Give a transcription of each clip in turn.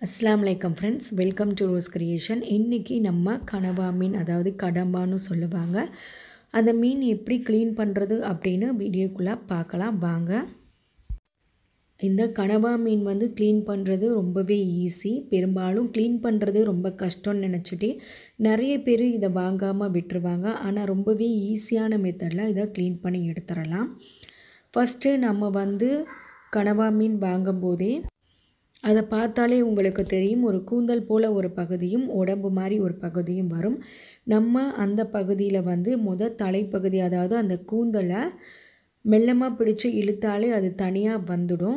அஸ்ஸலாமு அலைக்கம் friends welcome to rose creation இன்றைக்கி நம்ம கனவா மீன் அதாவது கடம்பான்னு சொல்லுவாங்க அந்த மீன் எப்படி க்ளீன் பண்ணுறது அப்படின்னு வீடியோக்குள்ளே பார்க்கலாம் வாங்க இந்த கனவா மீன் வந்து க்ளீன் பண்ணுறது ரொம்பவே ஈஸி பெரும்பாலும் க்ளீன் பண்ணுறது ரொம்ப கஷ்டம்னு நினச்சிட்டு நிறைய பேர் இதை வாங்காமல் விட்டுருவாங்க ஆனால் ரொம்பவே ஈஸியான மெத்தடில் இதை க்ளீன் பண்ணி எடுத்துடலாம் ஃபஸ்ட்டு நம்ம வந்து கனவா மீன் வாங்கும்போதே அதை பார்த்தாலே உங்களுக்கு தெரியும் ஒரு கூந்தல் போல் ஒரு பகுதியும் உடம்பு மாதிரி ஒரு பகுதியும் வரும் நம்ம அந்த பகுதியில் வந்து முத தலைப்பகுதி அதாவது அந்த கூந்தலை மெல்லமாக பிடிச்சு இழுத்தாலே அது தனியாக வந்துடும்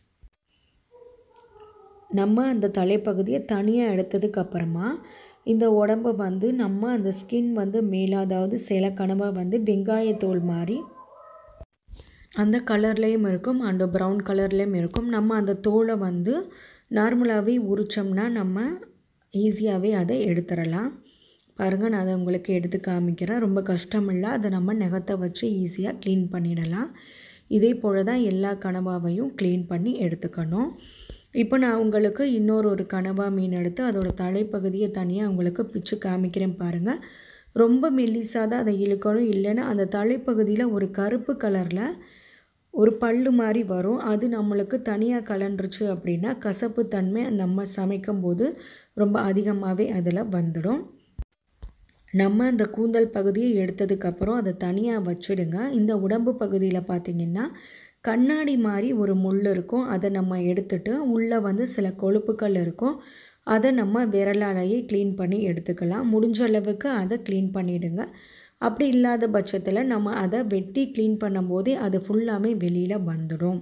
நம்ம அந்த தலைப்பகுதியை தனியாக எடுத்ததுக்கு அப்புறமா இந்த உடம்பை வந்து நம்ம அந்த ஸ்கின் வந்து மேலே அதாவது சில கனவாக வந்து வெங்காயத்தோல் மாதிரி அந்த கலர்லேயும் இருக்கும் அண்டு ப்ரௌன் கலர்லேயும் இருக்கும் நம்ம அந்த தோலை வந்து நார்மலாகவே உரித்தோம்னா நம்ம ஈஸியாகவே அதை எடுத்துடலாம் பாருங்கள் நான் அதை உங்களுக்கு எடுத்து காமிக்கிறேன் ரொம்ப கஷ்டம் இல்லை அதை நம்ம நகத்தை வச்சு ஈஸியாக க்ளீன் பண்ணிடலாம் இதே போல் தான் எல்லா கனவாவையும் க்ளீன் பண்ணி எடுத்துக்கணும் இப்போ நான் உங்களுக்கு இன்னொரு ஒரு கனவா மீன் எடுத்து அதோடய தலைப்பகுதியை தனியாக உங்களுக்கு பிச்சு காமிக்கிறேன் பாருங்கள் ரொம்ப மெல்லிசாக தான் அதை இழுக்கணும் இல்லைன்னா அந்த தலைப்பகுதியில் ஒரு கருப்பு கலரில் ஒரு பல்லு மாதிரி வரும் அது நம்மளுக்கு தனியாக கலண்டுருச்சு அப்படின்னா கசப்பு தன்மை நம்ம சமைக்கும் போது ரொம்ப அதிகமாகவே அதில் வந்துடும் நம்ம அந்த கூந்தல் பகுதியை எடுத்ததுக்கப்புறம் அதை தனியாக வச்சுடுங்க இந்த உடம்பு பகுதியில் பார்த்திங்கன்னா கண்ணாடி மாதிரி ஒரு முள் இருக்கும் அதை நம்ம எடுத்துட்டு உள்ளே வந்து சில கொழுப்புகள் இருக்கும் அதை நம்ம விரலாலேயே க்ளீன் பண்ணி எடுத்துக்கலாம் முடிஞ்ச அளவுக்கு அதை க்ளீன் பண்ணிவிடுங்க அப்படி இல்லாத பட்சத்தில் நம்ம அதை வெட்டி க்ளீன் பண்ணும்போதே அது ஃபுல்லாகவே வெளியில் வந்துடும்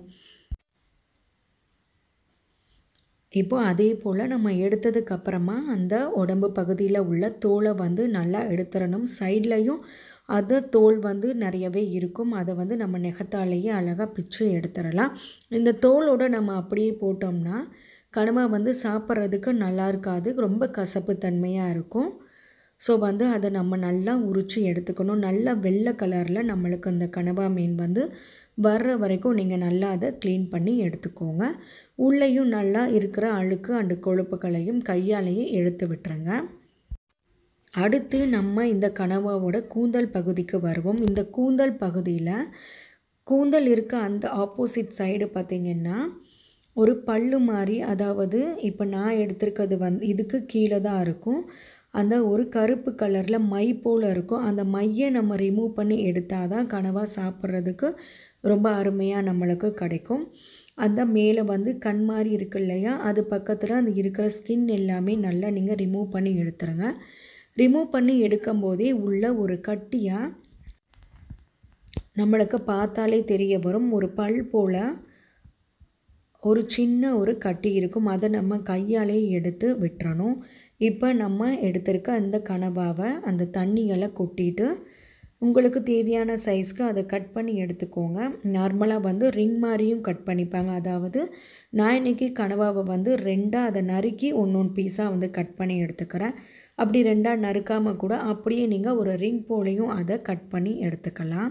இப்போ அதே போல் நம்ம எடுத்ததுக்கப்புறமா அந்த உடம்பு பகுதியில் உள்ள தோலை வந்து நல்லா எடுத்துடணும் சைட்லேயும் அது தோல் வந்து நிறையவே இருக்கும் அதை வந்து நம்ம நெகத்தாலேயே அழகாக பிச்சு எடுத்துடலாம் இந்த தோலோடு நம்ம அப்படியே போட்டோம்னா கனவா வந்து சாப்பிட்றதுக்கு நல்லா இருக்காது ரொம்ப கசப்பு தன்மையாக இருக்கும் ஸோ வந்து அதை நம்ம நல்லா உரித்து எடுத்துக்கணும் நல்லா வெள்ளை கலரில் நம்மளுக்கு அந்த கனவா மீன் வந்து வர்ற வரைக்கும் நீங்கள் நல்லா அதை க்ளீன் பண்ணி எடுத்துக்கோங்க உள்ளேயும் நல்லா இருக்கிற அழுக்கு அண்டு கொழுப்புகளையும் கையாலேயே எடுத்து விட்டுருங்க அடுத்து நம்ம இந்த கனவாவோட கூந்தல் பகுதிக்கு வருவோம் இந்த கூந்தல் பகுதியில் கூந்தல் இருக்க அந்த ஆப்போசிட் சைடு பார்த்திங்கன்னா ஒரு பல்லு மாதிரி அதாவது இப்போ நான் எடுத்திருக்கிறது வந்து இதுக்கு கீழே தான் இருக்கும் அந்த ஒரு கருப்பு கலரில் மை போல் இருக்கும் அந்த மையை நம்ம ரிமூவ் பண்ணி எடுத்தால் தான் கனவா சாப்பிட்றதுக்கு ரொம்ப அருமையாக நம்மளுக்கு கிடைக்கும் அந்த மேலே வந்து கண் மாதிரி இருக்கு இல்லையா அது பக்கத்தில் அந்த இருக்கிற ஸ்கின் எல்லாமே நல்லா நீங்கள் ரிமூவ் பண்ணி எடுத்துருங்க ரிமூவ் பண்ணி எடுக்கும் போதே உள்ள ஒரு கட்டியாக நம்மளுக்கு பார்த்தாலே தெரிய வரும் ஒரு பல் போல் ஒரு சின்ன ஒரு கட்டி இருக்கும் அதை நம்ம கையாலே எடுத்து விட்டுறணும் இப்போ நம்ம எடுத்திருக்க அந்த கனவாவை அந்த தண்ணிகளை கொட்டிட்டு உங்களுக்கு தேவையான சைஸ்க்கு அதை கட் பண்ணி எடுத்துக்கோங்க நார்மலாக வந்து ரிங் மாதிரியும் கட் பண்ணிப்பாங்க அதாவது நான் இன்றைக்கி கனவாவை வந்து ரெண்டாக அதை நறுக்கி ஒன்று ஒன்று பீஸாக வந்து கட் பண்ணி எடுத்துக்கிறேன் அப்படி ரெண்டாக நறுக்காமல் கூட அப்படியே நீங்கள் ஒரு ரிங் போலையும் அதை கட் பண்ணி எடுத்துக்கலாம்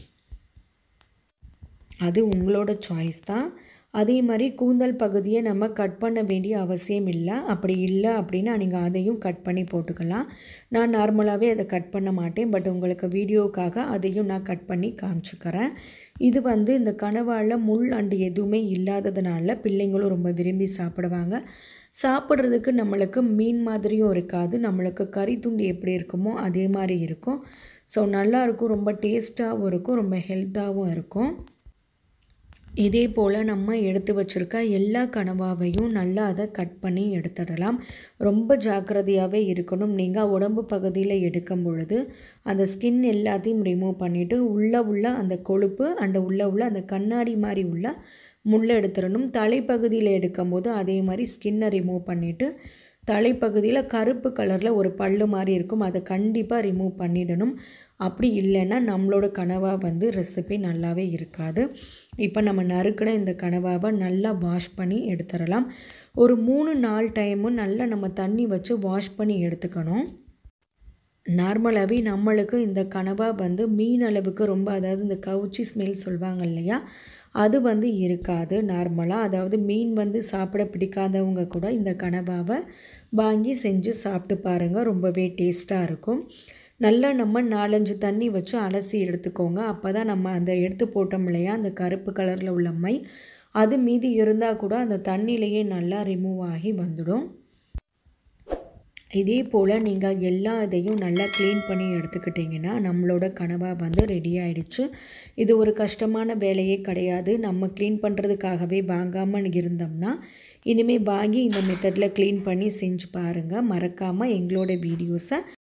அது உங்களோட சாய்ஸ் தான் அதே மாதிரி கூந்தல் பகுதியை நம்ம கட் பண்ண வேண்டிய அவசியம் இல்லை அப்படி இல்லை அப்படின்னா நீங்கள் அதையும் கட் பண்ணி போட்டுக்கலாம் நான் நார்மலாகவே அதை கட் பண்ண மாட்டேன் பட் உங்களுக்கு வீடியோக்காக அதையும் நான் கட் பண்ணி காமிச்சுக்கிறேன் இது வந்து இந்த கனவால் முள் அண்டு எதுவுமே இல்லாததுனால பிள்ளைங்களும் ரொம்ப விரும்பி சாப்பிடுவாங்க சாப்பிட்றதுக்கு நம்மளுக்கு மீன் மாதிரியும் இருக்காது நம்மளுக்கு கறி துண்டு எப்படி இருக்குமோ அதே மாதிரி இருக்கும் ஸோ நல்லாயிருக்கும் ரொம்ப டேஸ்ட்டாகவும் இருக்கும் ரொம்ப ஹெல்த்தாகவும் இருக்கும் இதே போல் நம்ம எடுத்து வச்சுருக்க எல்லா கனவாவையும் நல்லா அதை கட் பண்ணி எடுத்துடலாம் ரொம்ப ஜாக்கிரதையாகவே இருக்கணும் நீங்கள் உடம்பு பகுதியில் எடுக்கும் பொழுது அந்த ஸ்கின் எல்லாத்தையும் ரிமூவ் பண்ணிவிட்டு உள்ளே உள்ள அந்த கொழுப்பு அண்ட் உள்ளே உள்ள அந்த கண்ணாடி மாதிரி உள்ள முள்ளை எடுத்துடணும் தலைப்பகுதியில் எடுக்கும்போது அதே மாதிரி ஸ்கின்னை ரிமூவ் பண்ணிவிட்டு தலைப்பகுதியில் கருப்பு கலரில் ஒரு பல்லு மாதிரி இருக்கும் அதை கண்டிப்பாக ரிமூவ் பண்ணிடணும் அப்படி இல்லைன்னா நம்மளோட கனவா வந்து ரெசிபி நல்லாவே இருக்காது இப்போ நம்ம நறுக்கின இந்த கனவாவை நல்லா வாஷ் பண்ணி எடுத்துடலாம் ஒரு மூணு நாலு டைமும் நல்லா நம்ம தண்ணி வச்சு வாஷ் பண்ணி எடுத்துக்கணும் நார்மலாகவே நம்மளுக்கு இந்த கனவா வந்து மீன் அளவுக்கு ரொம்ப அதாவது இந்த கவுச்சி ஸ்மெல் சொல்லுவாங்க இல்லையா அது வந்து இருக்காது நார்மலாக அதாவது மீன் வந்து சாப்பிட பிடிக்காதவங்க கூட இந்த கனவாவை வாங்கி செஞ்சு சாப்பிட்டு பாருங்கள் ரொம்பவே டேஸ்ட்டாக இருக்கும் நல்லா நம்ம நாலஞ்சு தண்ணி வச்சு அலசி எடுத்துக்கோங்க அப்போ தான் நம்ம அந்த எடுத்து போட்டோம் இல்லையா அந்த கருப்பு கலரில் உள்ள மை அது மீதி இருந்தால் கூட அந்த தண்ணியிலையே நல்லா ரிமூவ் ஆகி வந்துடும் இதே போல் நீங்கள் எல்லா இதையும் நல்லா க்ளீன் பண்ணி எடுத்துக்கிட்டிங்கன்னா நம்மளோட கனவா வந்து ரெடி ஆயிடுச்சு இது ஒரு கஷ்டமான வேலையே கிடையாது நம்ம க்ளீன் பண்ணுறதுக்காகவே வாங்காமல் இருந்தோம்னா இனிமேல் வாங்கி இந்த மெத்தடில் க்ளீன் பண்ணி செஞ்சு பாருங்கள் மறக்காமல் எங்களோட வீடியோஸை